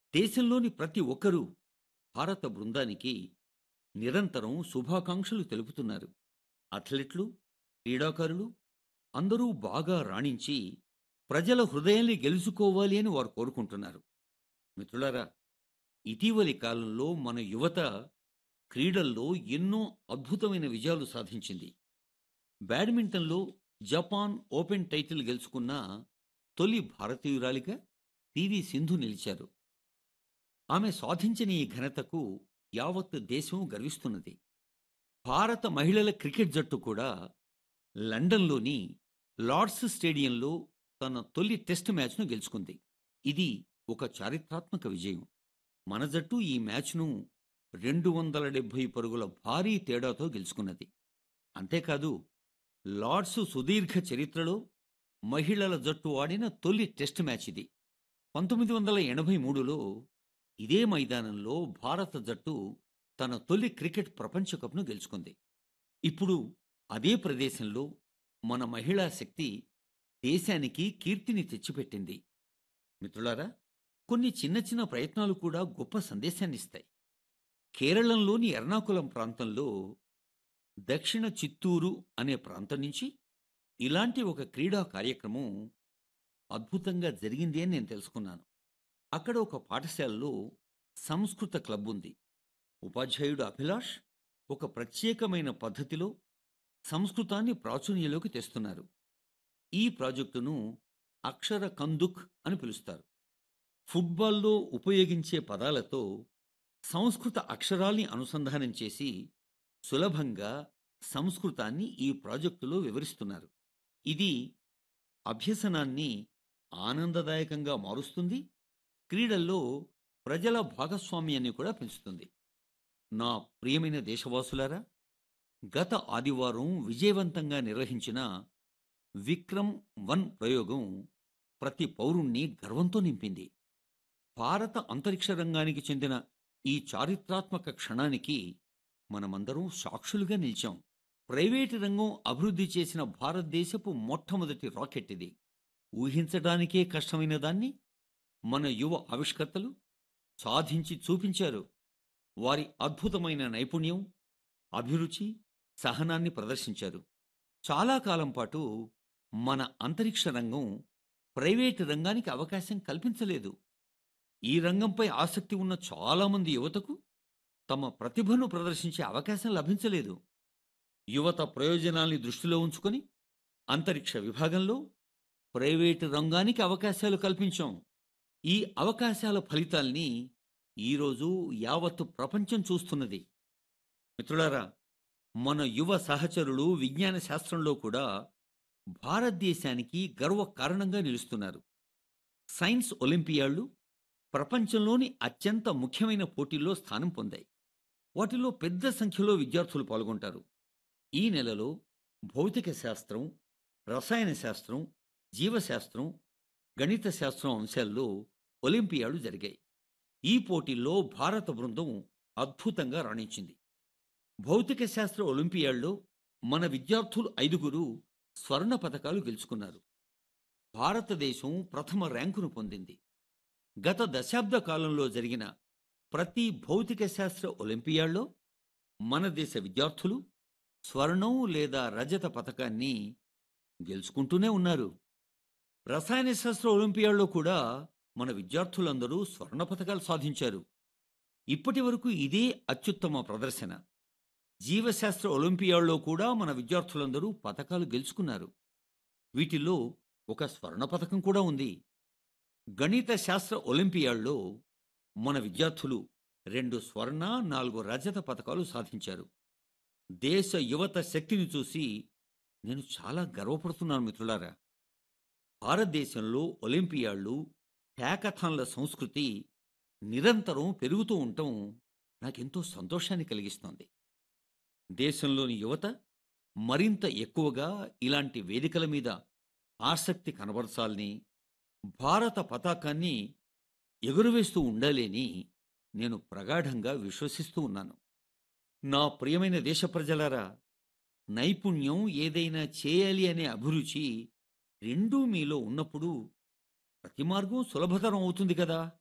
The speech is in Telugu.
దేశంలోని ప్రతి ఒక్కరూ భారత బృందానికి నిరంతరం శుభాకాంక్షలు తెలుపుతున్నారు అథ్లెట్లు క్రీడాకారులు అందరూ బాగా రాణించి ప్రజల హృదయాల్ని గెలుచుకోవాలి అని వారు కోరుకుంటున్నారు మిత్రులారా ఇటీవలి కాలంలో మన యువత క్రీడల్లో ఎన్నో అద్భుతమైన విజయాలు సాధించింది బ్యాడ్మింటన్లో జపాన్ ఓపెన్ టైటిల్ గెలుచుకున్న తొలి భారతీయురాలిగా పివి సింధు నిలిచారు ఆమె సాధించిన ఈ ఘనతకు యావత్ దేశం గర్విస్తున్నది భారత మహిళల క్రికెట్ జట్టు కూడా లండన్లోని లార్డ్స్ స్టేడియంలో తన తొలి టెస్ట్ మ్యాచ్ను గెలుచుకుంది ఇది ఒక చారిత్రాత్మక విజయం మన జట్టు ఈ మ్యాచ్ను రెండు వందల డెబ్భై పరుగుల భారీ తేడాతో గెలుచుకున్నది అంతేకాదు లార్డ్స్ సుదీర్ఘ చరిత్రలో మహిళల జట్టు ఆడిన తొలి టెస్ట్ మ్యాచ్ ఇది పంతొమ్మిది వందల ఎనభై మూడులో ఇదే మైదానంలో భారత జట్టు తన తొలి క్రికెట్ ప్రపంచ కప్ను గెలుచుకుంది ఇప్పుడు అదే ప్రదేశంలో మన మహిళా శక్తి దేశానికి కీర్తిని తెచ్చిపెట్టింది మిత్రులారా కొన్ని చిన్న చిన్న ప్రయత్నాలు కూడా గొప్ప సందేశాన్ని ఇస్తాయి కేరళంలోని ఎర్నాకుళం ప్రాంతంలో దక్షిణ చిత్తూరు అనే ప్రాంతం నుంచి ఇలాంటి ఒక క్రీడా కార్యక్రమం అద్భుతంగా జరిగింది అని నేను తెలుసుకున్నాను అక్కడ ఒక పాఠశాలలో సంస్కృత క్లబ్ ఉంది ఉపాధ్యాయుడు అభిలాష్ ఒక ప్రత్యేకమైన పద్ధతిలో సంస్కృతాన్ని ప్రాచుర్యంలోకి తెస్తున్నారు ఈ ప్రాజెక్టును అక్షర కందుక్ అని పిలుస్తారు ఫుట్బాల్లో ఉపయోగించే పదాలతో సంస్కృత అక్షరాల్ని అనుసంధానం చేసి సులభంగా సంస్కృతాన్ని ఈ ప్రాజెక్టులో వివరిస్తున్నారు ఇది అభ్యసనాన్ని ఆనందదాయకంగా మారుస్తుంది క్రీడల్లో ప్రజల భాగస్వామ్యాన్ని కూడా పెంచుతుంది నా ప్రియమైన దేశవాసులారా గత ఆదివారం విజయవంతంగా నిర్వహించిన విక్రమ్ వన్ ప్రయోగం ప్రతి పౌరుణ్ణి గర్వంతో నింపింది భారత అంతరిక్ష రంగానికి చెందిన ఈ చారిత్రాత్మక క్షణానికి మనమందరం సాక్షులుగా నిలిచాం ప్రైవేటు రంగం అభివృద్ధి చేసిన భారతదేశపు మొట్టమొదటి రాకెట్ ఇది ఊహించడానికే కష్టమైన దాన్ని మన యువ ఆవిష్కర్తలు సాధించి చూపించారు వారి అద్భుతమైన నైపుణ్యం అభిరుచి సహనాన్ని ప్రదర్శించారు చాలా కాలం పాటు మన అంతరిక్ష రంగం ప్రైవేటు రంగానికి అవకాశం కల్పించలేదు ఈ రంగంపై ఆసక్తి ఉన్న చాలామంది యువతకు తమ ప్రతిభను ప్రదర్శించే అవకాశం లభించలేదు యువత ప్రయోజనాల్ని దృష్టిలో ఉంచుకొని అంతరిక్ష విభాగంలో ప్రైవేటు రంగానికి అవకాశాలు కల్పించాం ఈ అవకాశాల ఫలితాల్ని ఈరోజు యావత్తు ప్రపంచం చూస్తున్నది మిత్రులారా మన యువ సహచరులు విజ్ఞాన శాస్త్రంలో కూడా భారతదేశానికి గర్వ కారణంగా నిలుస్తున్నారు సైన్స్ ఒలింపియాడ్లు ప్రపంచంలోని అత్యంత ముఖ్యమైన పోటీల్లో స్థానం పొందాయి వాటిలో పెద్ద సంఖ్యలో విద్యార్థులు పాల్గొంటారు ఈ నెలలో భౌతిక శాస్త్రం రసాయన శాస్త్రం జీవశాస్త్రం గణిత శాస్త్రం అంశాల్లో ఒలింపియాడు జరిగాయి ఈ పోటీల్లో భారత బృందం అద్భుతంగా రాణించింది భౌతిక శాస్త్ర ఒలింపియాడ్లో మన విద్యార్థులు ఐదుగురు స్వర్ణ పథకాలు గెలుచుకున్నారు భారతదేశం ప్రథమ ర్యాంకును పొందింది గత దశాబ్ద కాలంలో జరిగిన ప్రతి భౌతిక శాస్త్ర ఒలింపియాడ్లో మన దేశ విద్యార్థులు స్వర్ణం లేదా రజత పథకాన్ని గెలుచుకుంటూనే ఉన్నారు రసాయన శాస్త్ర ఒలింపియాడ్లో కూడా మన విద్యార్థులందరూ స్వర్ణ పథకాలు సాధించారు ఇప్పటి వరకు ఇదే అత్యుత్తమ ప్రదర్శన జీవశాస్త్ర ఒలింపియాడ్లో కూడా మన విద్యార్థులందరూ పథకాలు గెలుచుకున్నారు వీటిల్లో ఒక స్వర్ణ పథకం కూడా ఉంది గణిత శాస్త్ర ఒలింపియాడ్లో మన విద్యార్థులు రెండు స్వర్ణ నాలుగు రజత పథకాలు సాధించారు దేశ యువత శక్తిని చూసి నేను చాలా గర్వపడుతున్నాను మిత్రులారా భారతదేశంలో ఒలింపియాడ్లు హ్యాకథాన్ల సంస్కృతి నిరంతరం పెరుగుతూ ఉండటం నాకెంతో సంతోషాన్ని కలిగిస్తోంది దేశంలోని యువత మరింత ఎక్కువగా ఇలాంటి వేదికల మీద ఆసక్తి కనబరచాలని భారత పతాకాన్ని ఎగురవేస్తూ ఉండాలి అని నేను ప్రగాఢంగా విశ్వసిస్తూ ఉన్నాను నా ప్రియమైన దేశ ప్రజలారా నైపుణ్యం ఏదైనా చేయాలి అనే అభిరుచి రెండూ మీలో ఉన్నప్పుడు ప్రతి మార్గం సులభతరం అవుతుంది కదా